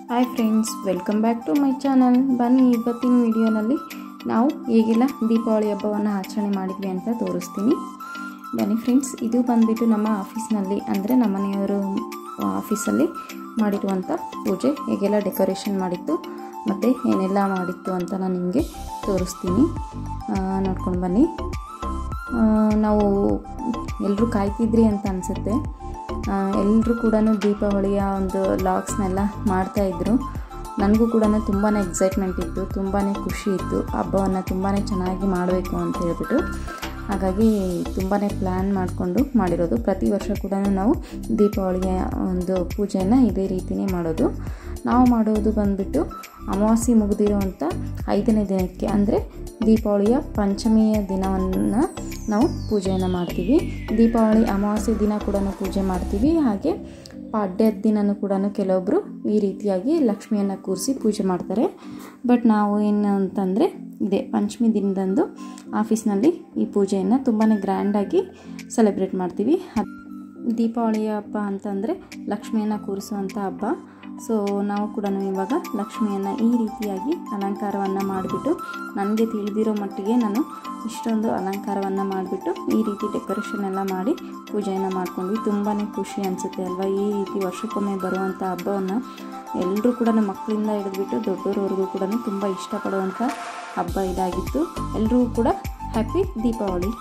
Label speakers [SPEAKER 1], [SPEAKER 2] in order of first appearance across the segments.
[SPEAKER 1] hi friends welcome back to my channel ಬನ್ನಿ ಇವತ್ತಿನ ವಿಡಿಯೋನಲ್ಲಿ ನಾವು ಹೇಗೆಲ್ಲ ದೀಪಾವಳಿ ಹಬ್ಬವನ್ನು ಆಚರಣೆ ಮಾಡಿದ್ವಿ ಅಂತ ತೋರಿಸ್ತೀನಿ ಬನ್ನಿ ಫ್ರೆಂಡ್ಸ್ ಇದು ಬಂದುಬಿಟ್ಟು ನಮ್ಮ ಆಫೀಸ್ನಲ್ಲಿ ಅಂದರೆ ನಮ್ಮ ಮನೆಯವರು ಆಫೀಸಲ್ಲಿ ಮಾಡಿರುವಂಥ ಪೂಜೆ ಹೇಗೆಲ್ಲ ಡೆಕೋರೇಷನ್ ಮಾಡಿತ್ತು ಮತ್ತು ಏನೆಲ್ಲ ಮಾಡಿತ್ತು ಅಂತ ನಾನು ನಿಮಗೆ ತೋರಿಸ್ತೀನಿ ನೋಡ್ಕೊಂಡು ಬನ್ನಿ ಆ, ನಾವು ಎಲ್ಲರೂ ಕಾಯ್ತಿದ್ರಿ ಅಂತ ಅನಿಸುತ್ತೆ ಎಲ್ಲರೂ ಕೂಡ ದೀಪಾವಳಿಯ ಒಂದು ಲಾಗ್ಸ್ನೆಲ್ಲ ಮಾಡ್ತಾಯಿದ್ರು ನನಗೂ ಕೂಡ ತುಂಬಾ ಎಕ್ಸೈಟ್ಮೆಂಟ್ ಇತ್ತು ತುಂಬಾ ಖುಷಿ ಇತ್ತು ಹಬ್ಬವನ್ನು ತುಂಬಾ ಚೆನ್ನಾಗಿ ಮಾಡಬೇಕು ಅಂತ ಹೇಳ್ಬಿಟ್ಟು ಹಾಗಾಗಿ ತುಂಬಾ ಪ್ಲ್ಯಾನ್ ಮಾಡಿಕೊಂಡು ಮಾಡಿರೋದು ಪ್ರತಿ ವರ್ಷ ಕೂಡ ನಾವು ದೀಪಾವಳಿಯ ಒಂದು ಪೂಜೆಯನ್ನು ಇದೇ ರೀತಿಯೇ ಮಾಡೋದು ನಾವು ಮಾಡೋದು ಬಂದುಬಿಟ್ಟು ಅಮಾವಾಸ್ಯೆ ಮುಗಿದಿರುವಂಥ ಐದನೇ ದಿನಕ್ಕೆ ಅಂದರೆ ದೀಪಾವಳಿಯ ಪಂಚಮಿಯ ದಿನವನ್ನು ನಾವು ಪೂಜೆಯನ್ನು ಮಾಡ್ತೀವಿ ದೀಪಾವಳಿ ಅಮಾವಾಸ್ಯೆ ದಿನ ಕೂಡ ಪೂಜೆ ಮಾಡ್ತೀವಿ ಹಾಗೆ ಪಾಡ್ಯದ ದಿನನೂ ಕೂಡ ಕೆಲವೊಬ್ಬರು ಈ ರೀತಿಯಾಗಿ ಲಕ್ಷ್ಮಿಯನ್ನು ಕೂರಿಸಿ ಪೂಜೆ ಮಾಡ್ತಾರೆ ಬಟ್ ನಾವು ಏನು ಅಂತಂದರೆ ಇದೆ ಪಂಚಮಿ ದಿನದಂದು ಆಫೀಸ್ನಲ್ಲಿ ಈ ಪೂಜೆಯನ್ನು ತುಂಬಾ ಗ್ರ್ಯಾಂಡಾಗಿ ಸೆಲೆಬ್ರೇಟ್ ಮಾಡ್ತೀವಿ ಅದ್- ದೀಪಾವಳಿಯ ಹಬ್ಬ ಅಂತಂದರೆ ಲಕ್ಷ್ಮಿಯನ್ನು ಕೂರಿಸುವಂಥ ಹಬ್ಬ ಸೊ ನಾವು ಕೂಡ ಇವಾಗ ಲಕ್ಷ್ಮಿಯನ್ನು ಈ ರೀತಿಯಾಗಿ ಅಲಂಕಾರವನ್ನು ಮಾಡಿಬಿಟ್ಟು ನನಗೆ ತಿಳಿದಿರೋ ಮಟ್ಟಿಗೆ ನಾನು ಇಷ್ಟೊಂದು ಅಲಂಕಾರವನ್ನು ಮಾಡಿಬಿಟ್ಟು ಈ ರೀತಿ ಡೆಕೋರೇಷನ್ ಎಲ್ಲ ಮಾಡಿ ಪೂಜೆಯನ್ನು ಮಾಡ್ಕೊಂಡ್ವಿ ತುಂಬಾ ಖುಷಿ ಅನಿಸುತ್ತೆ ಅಲ್ವಾ ಈ ರೀತಿ ವರ್ಷಕ್ಕೊಮ್ಮೆ ಬರುವಂಥ ಹಬ್ಬವನ್ನು ಎಲ್ಲರೂ ಕೂಡ ಮಕ್ಕಳಿಂದ ಹಿಡಿದ್ಬಿಟ್ಟು ದೊಡ್ಡೋರವರೆಗೂ ಕೂಡ ತುಂಬ ಇಷ್ಟಪಡುವಂಥ ಹಬ್ಬ ಇದಾಗಿತ್ತು ಎಲ್ರಿಗೂ ಕೂಡ ಹ್ಯಾಪಿ ದೀಪಾವಳಿ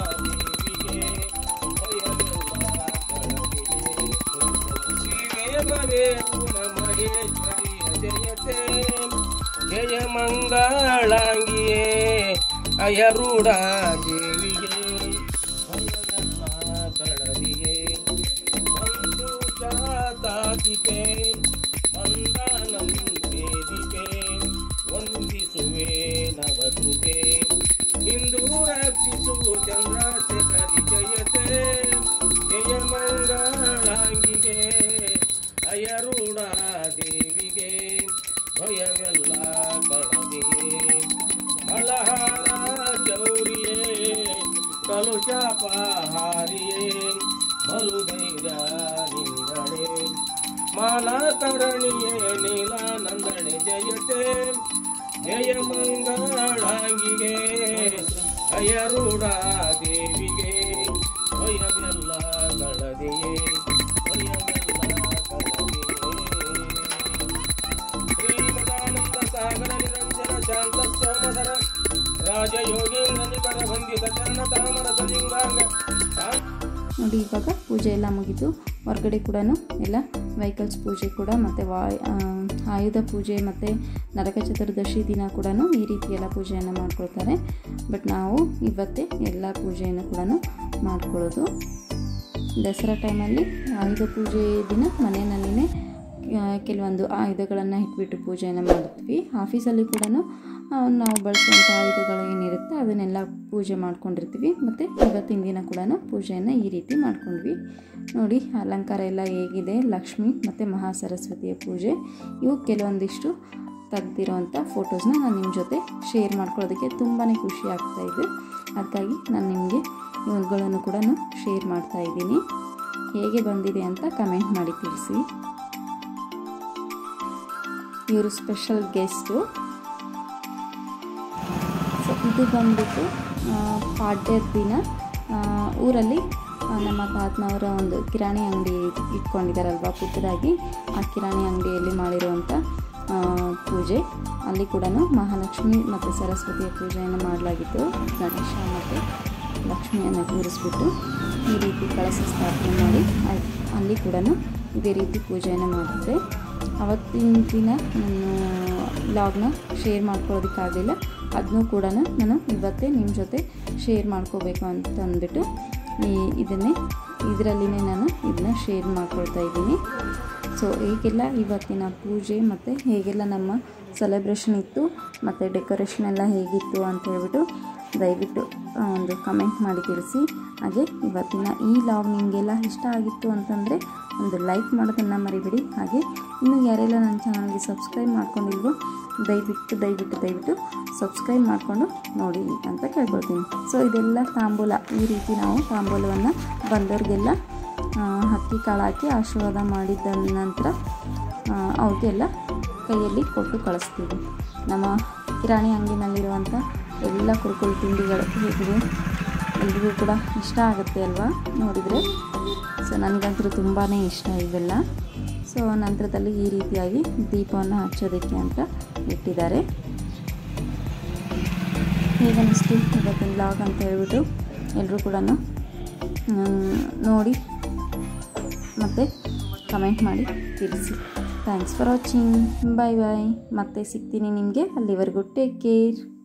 [SPEAKER 2] ಜಯ ಮಂಗಳಾಂಗಿಯೇ ಅಯರುಡ ದೇವಿಗೆ ಭಯವೆಲ್ಲ ಕಳವಿಯೇ ಒಂದು ಜಾತಾದಿಕೆ ಮಂದಾನಂ ವೇದಿಕೆ ವಂದಿಸುವೆ ನವಕೃಪೆ ಇಂದು ರಕ್ಷಿಸು ಚಂದ್ರಶೇಖರಿ ಜಯತೆ ಜಯ ಮಂಗಳಾಂಗಿಗೆ ಅಯರುಡ ದೇವಿಗೆ ಭಯವೆಲ್ಲ ಕಳವಿಯೇ ಫಲಹಾರ ಚೌರಿಯೇ ಕಲುಷಾಪಹಾರಿಯೇ ಬಲು ಧೈರ್ಯ ನಿಂದಣೆ ಮಾಲಾಕರಣಿಯೇ ನೀಲಾನಂದಣೆ ಜಯತೆ ಜಯ ಮಂಗಳಾಂಗಿಗೆ ಅಯರುಡ ದೇವಿಗೆ ಭಯವೆಲ್ಲ ಕಳದೆಯೇ ಭಯವೆಲ್ಲ ಕಳದೆಯೇ ಶ್ರೀಮದಾನಂದ ಸಾಗರ ನಿರಂಜನ ಶಾಂತ ಸೋಮಧರ ರಾಜಯೋಗೇಂದ್ರ ನಿಕಟ ವಂದಿತ ಚರಣ ತಾಮರ ಸಲಿಂಗಾಂಗ
[SPEAKER 1] ನೋಡಿ ಇವಾಗ ಪೂಜೆ ಎಲ್ಲ ಮುಗೀತು ಹೊರಗಡೆ ಕೂಡ ಎಲ್ಲ ವೆಹಿಕಲ್ಸ್ ಪೂಜೆ ಕೂಡ ಮತ್ತು ವಾ ಆ, ಆಯುಧ ಪೂಜೆ ಮತ್ತು ನರಕ ಚತುರ್ದಶಿ ದಿನ ಕೂಡ ಈ ರೀತಿ ಎಲ್ಲ ಪೂಜೆಯನ್ನು ಮಾಡ್ಕೊಳ್ತಾರೆ ಬಟ್ ನಾವು ಇವತ್ತೇ ಎಲ್ಲ ಪೂಜೆಯನ್ನು ಕೂಡ ಮಾಡ್ಕೊಳ್ಳೋದು ದಸರಾ ಟೈಮಲ್ಲಿ ಆಯುಧ ಪೂಜೆ ದಿನ ಮನೆಯಲ್ಲಿನೇ ಆ, ಕೆಲವೊಂದು ಆಯುಧಗಳನ್ನು ಇಟ್ಬಿಟ್ಟು ಪೂಜೆಯನ್ನು ಮಾಡ್ತೀವಿ ಆಫೀಸಲ್ಲಿ ಕೂಡ ನಾವು ಬಳಸುವಂಥ ಆಯುಧಗಳು ಏನಿರುತ್ತೆ ಅದನ್ನೆಲ್ಲ ಪೂಜೆ ಮಾಡ್ಕೊಂಡಿರ್ತೀವಿ ಮತ್ತು ಇವತ್ತಿನ ದಿನ ಕೂಡ ಪೂಜೆಯನ್ನು ಈ ರೀತಿ ಮಾಡ್ಕೊಂಡ್ವಿ ನೋಡಿ ಅಲಂಕಾರ ಎಲ್ಲ ಹೇಗಿದೆ ಲಕ್ಷ್ಮಿ ಮತ್ತು ಮಹಾಸರಸ್ವತಿಯ ಪೂಜೆ ಇವು ಕೆಲವೊಂದಿಷ್ಟು ತೆಗ್ದಿರೋವಂಥ ಫೋಟೋಸ್ನ ನಾನು ನಿಮ್ಮ ಜೊತೆ ಶೇರ್ ಮಾಡ್ಕೊಳ್ಳೋದಕ್ಕೆ ತುಂಬಾ ಖುಷಿ ಆಗ್ತಾ ಇದೆ ಹಾಗಾಗಿ ನಾನು ನಿಮಗೆ ಇವುಗಳನ್ನು ಕೂಡ ಶೇರ್ ಮಾಡ್ತಾ ಇದ್ದೀನಿ ಹೇಗೆ ಬಂದಿದೆ ಅಂತ ಕಮೆಂಟ್ ಮಾಡಿ ತಿಳಿಸಿ ಇವರು ಸ್ಪೆಷಲ್ ಗೆಸ್ಟು ಸೊ ಇದು ಬಂದ್ಬಿಟ್ಟು ಆ, ಪಾಡ್ಯದ ದಿನ ಆ, ಊರಲ್ಲಿ ಆ, ನಮ್ಮ ತಾತನವರ ಒಂದು ಕಿರಾಣಿ ಅಂಗಡಿ ಇಟ್ಕೊಂಡಿದ್ದಾರಲ್ವ ಪುಟ್ಟದಾಗಿ ಆ ಕಿರಾಣಿ ಅಂಗಡಿಯಲ್ಲಿ ಮಾಡಿರುವಂಥ ಆ, ಪೂಜೆ ಅಲ್ಲಿ ಕೂಡ ಮಹಾಲಕ್ಷ್ಮಿ ಮತ್ತು ಸರಸ್ವತಿಯ ಪೂಜೆಯನ್ನು ಮಾಡಲಾಗಿತ್ತು ಗಣೇಶ ಮತ್ತು ಲಕ್ಷ್ಮಿಯನ್ನು ಕೂರಿಸ್ಬಿಟ್ಟು ಈ ರೀತಿ ಕಳಸ ಸ್ಥಾಪನೆ ಮಾಡಿ ಅಲ್- ಅಲ್ಲಿ ಕೂಡ ಇದೇ ರೀತಿ ಪೂಜೆಯನ್ನು ಮಾಡಿದ್ದೆ ಅವತ್ತಿನ ದಿನ ನಾನು ಲಾಗ್ನ ಶೇರ್ ಮಾಡ್ಕೊಳ್ಳೋದಕ್ಕಾಗಲಿಲ್ಲ ಅದನ್ನೂ ಕೂಡ ನಾನು ಇವತ್ತೇ ನಿಮ್ಮ ಜೊತೆ ಶೇರ್ ಮಾಡ್ಕೋಬೇಕು ಅಂತ ಅಂದ್ಬಿಟ್ಟು ಈ ಇದನ್ನೇ ಇದರಲ್ಲಿನೇ ನಾನು ಇದನ್ನ ಶೇರ್ ಮಾಡ್ಕೊಳ್ತಾ ಇದ್ದೀನಿ ಸೊ ಹೇಗೆಲ್ಲ ಇವತ್ತಿನ ಪೂಜೆ ಮತ್ತು ಹೇಗೆಲ್ಲ ನಮ್ಮ ಸೆಲೆಬ್ರೇಷನ್ ಇತ್ತು ಮತ್ತು ಡೆಕೋರೇಷನ್ ಎಲ್ಲ ಹೇಗಿತ್ತು ಅಂತ ಹೇಳ್ಬಿಟ್ಟು ದಯವಿಟ್ಟು ಆ, ಒಂದು ಕಮೆಂಟ್ ಮಾಡಿ ತಿಳಿಸಿ ಹಾಗೆ ಇವತ್ತಿನ ಈ ಲಾಗ್ ನಿಮಗೆಲ್ಲ ಇಷ್ಟ ಆಗಿತ್ತು ಅಂತಂದರೆ ಒಂದು ಲೈಕ್ ಮಾಡೋದನ್ನು ಮರಿಬೇಡಿ ಹಾಗೆ ಇನ್ನು ಯಾರೆಲ್ಲ ನನ್ನ ಚಾನಲ್ಗೆ ಸಬ್ಸ್ಕ್ರೈಬ್ ಮಾಡ್ಕೊಂಡಿಲ್ವೋ ದಯವಿಟ್ಟು ದಯವಿಟ್ಟು ದಯವಿಟ್ಟು ಸಬ್ಸ್ಕ್ರೈಬ್ ಮಾಡಿಕೊಂಡು ನೋಡಿ ಅಂತ ಕೇಳ್ಕೊಳ್ತೀನಿ ಸೊ ಇದೆಲ್ಲ ತಾಂಬೂಲ ಈ ರೀತಿ ನಾವು ತಾಂಬೂಲವನ್ನು ಬಂದವ್ರಿಗೆಲ್ಲ ಆ, ಅಕ್ಕಿ ಕಾಳು ಹಾಕಿ ಆಶೀರ್ವಾದ ಮಾಡಿದ ನಂತರ ಅವ್ರಿಗೆಲ್ಲ ಕೈಯಲ್ಲಿ ಕೊಟ್ಟು ಕಳಿಸ್ತೀವಿ ನಮ್ಮ ಕಿರಾಣಿ ಅಂಗಡಿನಲ್ಲಿರುವಂಥ ಎಲ್ಲ ಕುರುಕುಲು ತಿಂಡಿಗಳು ಹೇಗಿದೆ ಎಲ್ರಿಗೂ ಕೂಡ ಇಷ್ಟ ಆಗುತ್ತೆ ಅಲ್ವಾ ನೋಡಿದರೆ ಸೊ ನನಗಂತೂ ತುಂಬಾ ಇಷ್ಟ ಇವೆಲ್ಲ ಸೊ ನಂತರದಲ್ಲಿ ಈ ರೀತಿಯಾಗಿ ದೀಪವನ್ನು ಹಚ್ಚೋದಕ್ಕೆ ಅಂತ ಇಟ್ಟಿದ್ದಾರೆ ಹೇಗನ್ನಿಸ್ತು ಇವತ್ತಿನ ಬ್ಲಾಗ್ ಅಂತ ಹೇಳ್ಬಿಟ್ಟು ಎಲ್ಲರೂ ಕೂಡ ನೋಡಿ ಮತ್ತು ಕಮೆಂಟ್ ಮಾಡಿ ತಿಳಿಸಿ thanks for watching bye bye ಮತ್ತೆ ಸಿಗ್ತೀನಿ ನಿಮಗೆ ಅಲ್ಲಿವರೆಗೂ ಟೇಕ್ ಕೇರ್